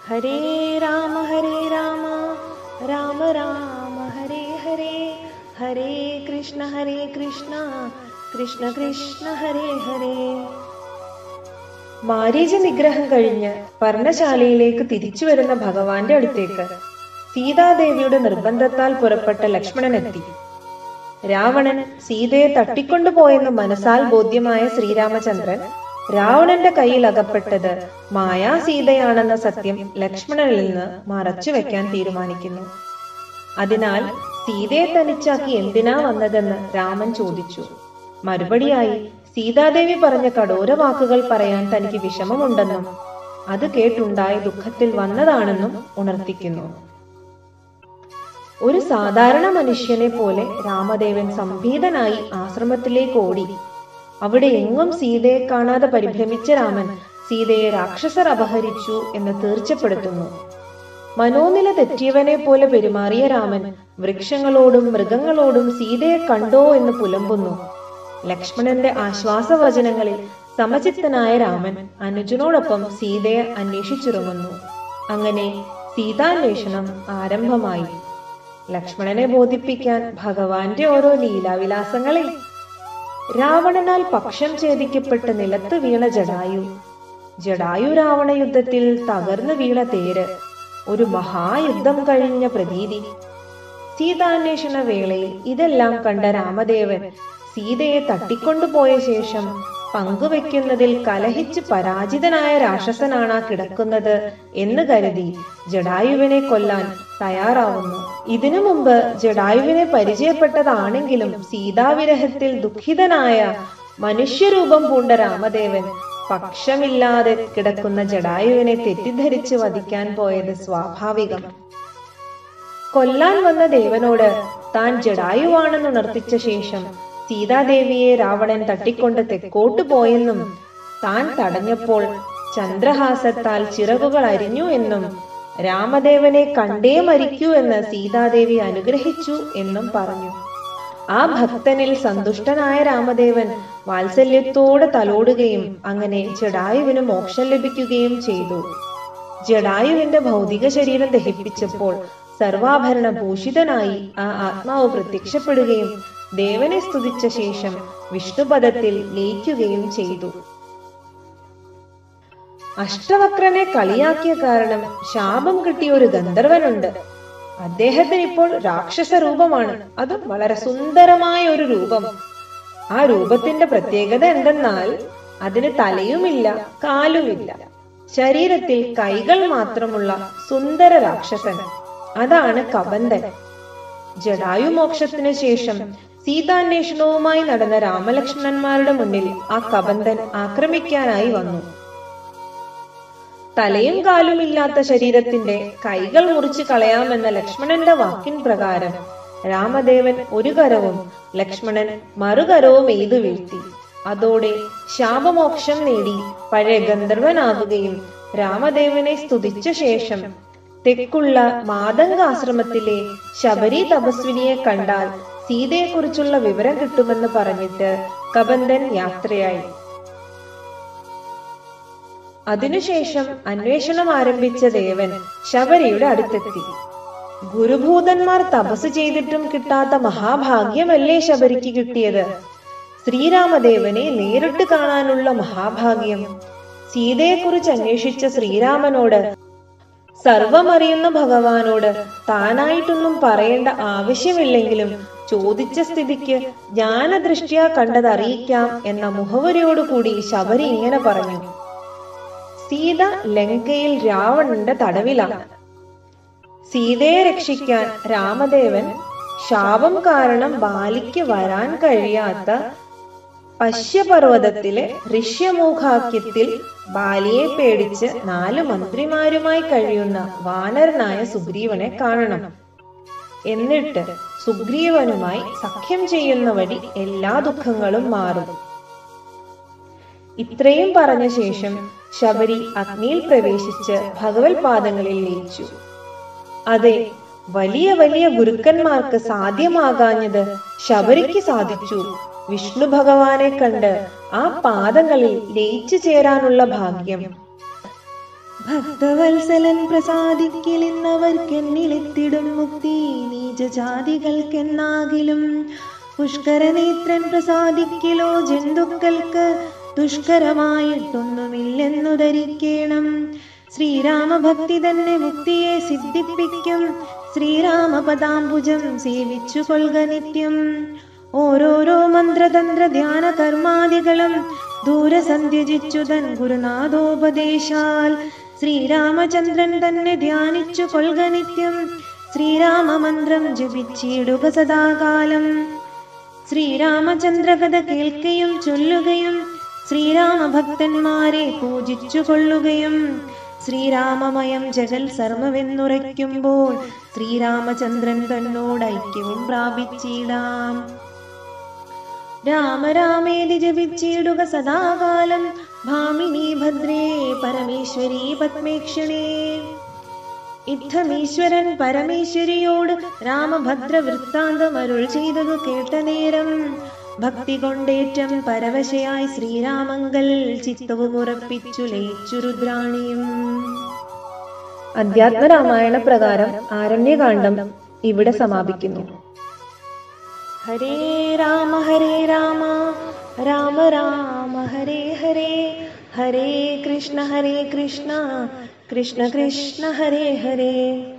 ഹരേ രാമ ഹരേ രാമ രാമ രാമ ഹരേ ഹരേ ഹരേ കൃഷ്ണ ഹരേ കൃഷ്ണ കൃഷ്ണ കൃഷ്ണ ഹരേ ഹരേ മാരീച നിഗ്രഹം കഴിഞ്ഞ് പർണശാലയിലേക്ക് തിരിച്ചു വരുന്ന ഭഗവാന്റെ അടുത്തേക്ക് സീതാദേവിയുടെ നിർബന്ധത്താൽ പുറപ്പെട്ട ലക്ഷ്മണനെത്തി രാവണൻ സീതയെ തട്ടിക്കൊണ്ടുപോയെന്ന് മനസ്സാൽ ബോധ്യമായ ശ്രീരാമചന്ദ്രൻ രാവണന്റെ കയ്യിൽ അകപ്പെട്ടത് മായാ സീതയാണെന്ന സത്യം ലക്ഷ്മണനിൽ നിന്ന് മറച്ചു വെക്കാൻ തീരുമാനിക്കുന്നു അതിനാൽ സീതയെ തനിച്ചാക്കി എന്തിനാ വന്നതെന്ന് രാമൻ ചോദിച്ചു മറുപടിയായി സീതാദേവി പറഞ്ഞ കടോര വാക്കുകൾ പറയാൻ തനിക്ക് വിഷമമുണ്ടെന്നും അത് കേട്ടുണ്ടായ ദുഃഖത്തിൽ വന്നതാണെന്നും ഉണർത്തിക്കുന്നു ഒരു സാധാരണ മനുഷ്യനെ പോലെ രാമദേവൻ സംഭീതനായി ആശ്രമത്തിലേക്ക് ഓടി അവിടെ എങ്ങും സീതയെ കാണാതെ പരിഭ്രമിച്ച രാമൻ സീതയെ രാക്ഷസർ അപഹരിച്ചു എന്ന് തീർച്ചപ്പെടുത്തുന്നു മനോനില തെറ്റിയവനെ പോലെ പെരുമാറിയ രാമൻ വൃക്ഷങ്ങളോടും മൃഗങ്ങളോടും സീതയെ കണ്ടോ എന്ന് പുലമ്പുന്നു ലക്ഷ്മണന്റെ ആശ്വാസവചനങ്ങളിൽ സമചിത്തനായ രാമൻ അനുജനോടൊപ്പം സീതയെ അന്വേഷിച്ചിറങ്ങുന്നു അങ്ങനെ സീതാന്വേഷണം ആരംഭമായി ലക്ഷ്മണനെ ബോധിപ്പിക്കാൻ ഭഗവാന്റെ ഓരോ ലീലാവിലാസങ്ങളിൽ രാവണനാൽ പക്ഷം ഛേദിക്കപ്പെട്ട് നിലത്ത് വീണ ജടായു ജടായു രാവണ യുദ്ധത്തിൽ തകർന്നു വീണ തേര് ഒരു മഹായുദ്ധം കഴിഞ്ഞ പ്രതീതി സീതാന്വേഷണ വേളയിൽ ഇതെല്ലാം കണ്ട രാമദേവൻ സീതയെ തട്ടിക്കൊണ്ടുപോയ ശേഷം പങ്കുവെക്കുന്നതിൽ കലഹിച്ച് പരാജിതനായ രാക്ഷസനാണ് ആ കിടക്കുന്നത് എന്ന് കരുതി ജഡായുവിനെ കൊല്ലാൻ തയ്യാറാവുന്നു ഇതിനു മുമ്പ് ജഡായുവിനെ പരിചയപ്പെട്ടതാണെങ്കിലും സീതാവിരഹത്തിൽ ദുഃഖിതനായ മനുഷ്യരൂപം പൂണ്ട രാമദേവൻ പക്ഷമില്ലാതെ കിടക്കുന്ന ജഡായുവിനെ തെറ്റിദ്ധരിച്ച് വധിക്കാൻ പോയത് സ്വാഭാവികം കൊല്ലാൻ വന്ന ദേവനോട് താൻ ജഡായുവാണെന്ന് ഉണർത്തിച്ച ശേഷം സീതാദേവിയെ രാവണൻ തട്ടിക്കൊണ്ട് തെക്കോട്ടു പോയെന്നും താൻ തടഞ്ഞപ്പോൾ ചന്ദ്രഹാസത്താൽ ചിറകുകൾ അരിഞ്ഞു എന്നും രാമദേവനെ കണ്ടേ മരിക്കൂ എന്ന് സീതാദേവി അനുഗ്രഹിച്ചു എന്നും പറഞ്ഞു ആ ഭക്തനിൽ സന്തുഷ്ടനായ രാമദേവൻ വാത്സല്യത്തോടെ തലോടുകയും അങ്ങനെ ജഡായുവിന് മോക്ഷം ലഭിക്കുകയും ചെയ്തു ജഡായുവിന്റെ ഭൗതിക ശരീരം ദഹിപ്പിച്ചപ്പോൾ സർവാഭരണ ഭൂഷിതനായി ആ ആത്മാവ് പ്രത്യക്ഷപ്പെടുകയും ദേവനെ സ്തുതിച്ച ശേഷം വിഷ്ണുപദത്തിൽ ലയിക്കുകയും ചെയ്തു അഷ്ടവക്രനെ കളിയാക്കിയ കാരണം ശാപം കിട്ടിയ ഒരു ഗന്ധർവനുണ്ട് അദ്ദേഹത്തിന് ഇപ്പോൾ രാക്ഷസ രൂപമാണ് അതും വളരെ സുന്ദരമായ ഒരു രൂപം ആ രൂപത്തിന്റെ പ്രത്യേകത എന്തെന്നാൽ അതിന് തലയുമില്ല കാലുമില്ല ശരീരത്തിൽ കൈകൾ മാത്രമുള്ള സുന്ദര രാക്ഷസൻ അതാണ് കബന്ധൻ ജഡായു മോക്ഷത്തിനു ശേഷം സീതാന്വേഷണവുമായി നടന്ന രാമലക്ഷ്മണന്മാരുടെ മുന്നിൽ ആ കബന്ധൻ ആക്രമിക്കാനായി വന്നു തലയും കാലും ഇല്ലാത്ത ശരീരത്തിന്റെ കൈകൾ മുറിച്ചു കളയാമെന്ന ലക്ഷ്മണന്റെ വാക്കിൻ പ്രകാരം രാമദേവൻ ഒരു കരവും ലക്ഷ്മണൻ മറുകരവും എയ്തു വീഴ്ത്തി അതോടെ ശാപമോക്ഷം നേടി പഴയ ഗന്ധർവനാകുകയും രാമദേവനെ സ്തുതിച്ച ശേഷം തെക്കുള്ള മാതംഗാശ്രമത്തിലെ ശബരി തപസ്വിനിയെ കണ്ടാൽ സീതയെക്കുറിച്ചുള്ള വിവരം കിട്ടുമെന്ന് പറഞ്ഞിട്ട് കബന്ധൻ യാത്രയായി അതിനുശേഷം അന്വേഷണം ആരംഭിച്ച ദേവൻ ശബരിയുടെ അടുത്തെത്തി ഗുരുഭൂതന്മാർ തപസ് ചെയ്തിട്ടും കിട്ടാത്ത മഹാഭാഗ്യമല്ലേ ശബരിക്ക് കിട്ടിയത് ശ്രീരാമദേവനെ നേരിട്ട് കാണാനുള്ള മഹാഭാഗ്യം സീതയെക്കുറിച്ച് അന്വേഷിച്ച ശ്രീരാമനോട് സർവമറിയുന്ന ഭഗവാനോട് താനായിട്ടൊന്നും പറയേണ്ട ആവശ്യമില്ലെങ്കിലും ചോദിച്ച സ്ഥിതിക്ക് ജ്ഞാനദൃഷ്ട്യാ കണ്ടത് അറിയിക്കാം എന്ന മുഖവരിയോടുകൂടി ശബരി ഇങ്ങനെ പറഞ്ഞു സീത ലങ്കയിൽ രാവണന്റെ തടവിലാണ് സീതയെ രക്ഷിക്കാൻ രാമദേവൻ ശാപം കാരണം ബാലിക്ക് വരാൻ കഴിയാത്ത പശ്യപർവ്വതത്തിലെ ഋഷ്യമൂഖാക്യത്തിൽ ബാലിയെ പേടിച്ച് നാല് മന്ത്രിമാരുമായി കഴിയുന്ന വാനരനായ സുഗ്രീവനെ കാണണം എന്നിട്ട് സുഗ്രീവനുമായി സഖ്യം ചെയ്യുന്ന വഴി എല്ലാ ദുഃഖങ്ങളും മാറും ഇത്രയും പറഞ്ഞ ശേഷം ശബരി അഗ്നിയിൽ പ്രവേശിച്ച് ഭഗവത് പാദങ്ങളിൽ ലയിച്ചു അതെ വലിയ വലിയ ഗുരുക്കന്മാർക്ക് സാധ്യമാകാഞ്ഞത് ശബരിക്ക് സാധിച്ചു വിഷ്ണു ഭഗവാനെ കണ്ട് ആ പാദങ്ങളിൽ ലയിച്ചു ചേരാനുള്ള ഭാഗ്യം ഭക്തവത്സലൻ പ്രസാദിക്കലിന്നവർക്കെന്നിലെത്തിടും മുക്തി നീചജാതികൾക്കെന്നാകിലും പുഷ്കരനേത്രൻ പ്രസാദിക്കലോ ജന്തുക്കൾക്ക് ദുഷ്കരമായിട്ടൊന്നുമില്ലെന്നു ധരിക്കേണം ശ്രീരാമഭക്തി തന്നെ മുക്തിയെ സിദ്ധിപ്പിക്കും ശ്രീരാമപദാംബുജം സേവിച്ചു കൊൽക നിത്യം ഓരോരോ മന്ത്രതന്ത്ര ധ്യാന കർമാദികളും ദൂരസന്ധ്യജിച്ചുതൻ ഗുരുനാഥോപദേശാൽ ശ്രീരാമചന്ദ്രൻ തന്നെ ധ്യാനിച്ചു കൊൽക നിത്യം ശ്രീരാമമന്ത്രം ജപിച്ചിടുക സദാകാലം ശ്രീരാമചന്ദ്രകഥ കേൾക്കുകയും ചൊല്ലുകയും ശ്രീരാമഭക്തന്മാരെ പൂജിച്ചു കൊള്ളുകയും ശ്രീരാമമയം ജഗൽ സർവമെന്നുറയ്ക്കുമ്പോൾ ശ്രീരാമചന്ദ്രൻ തന്നോട് ഐക്യവും പ്രാപിച്ചിടാം രാമ രാമേതി ജപിച്ചിടുക സദാകാലം ഭാമിനി ഭദ്രേ പരമേശ്വരി പത്മേക്ഷണേ ഇത്തമീശ്വരൻ പരമേശ്വരിയോട് രാമഭദ്ര വൃത്താന്തം അരുൾ ചെയ്തതു കേട്ട നേരം ഭക്തി കൊണ്ടേറ്റം പരവശയായി ശ്രീരാമങ്കൽ ചിത്തവും ഉറപ്പിച്ചു ലയിച്ചു രുദ്രാണിയും അധ്യാത്മരാമായണ പ്രകാരം ആരണ്യകാന്ഡം ഇവിടെ സമാപിക്കുന്നു ഹരേ രാമ ഹരേ രാമ രാമ രാമ ഹരേ ഹരേ ഹരേ കൃഷ്ണ ഹരേ കൃഷ്ണ കൃഷ്ണ കൃഷ്ണ ഹരേ ഹരേ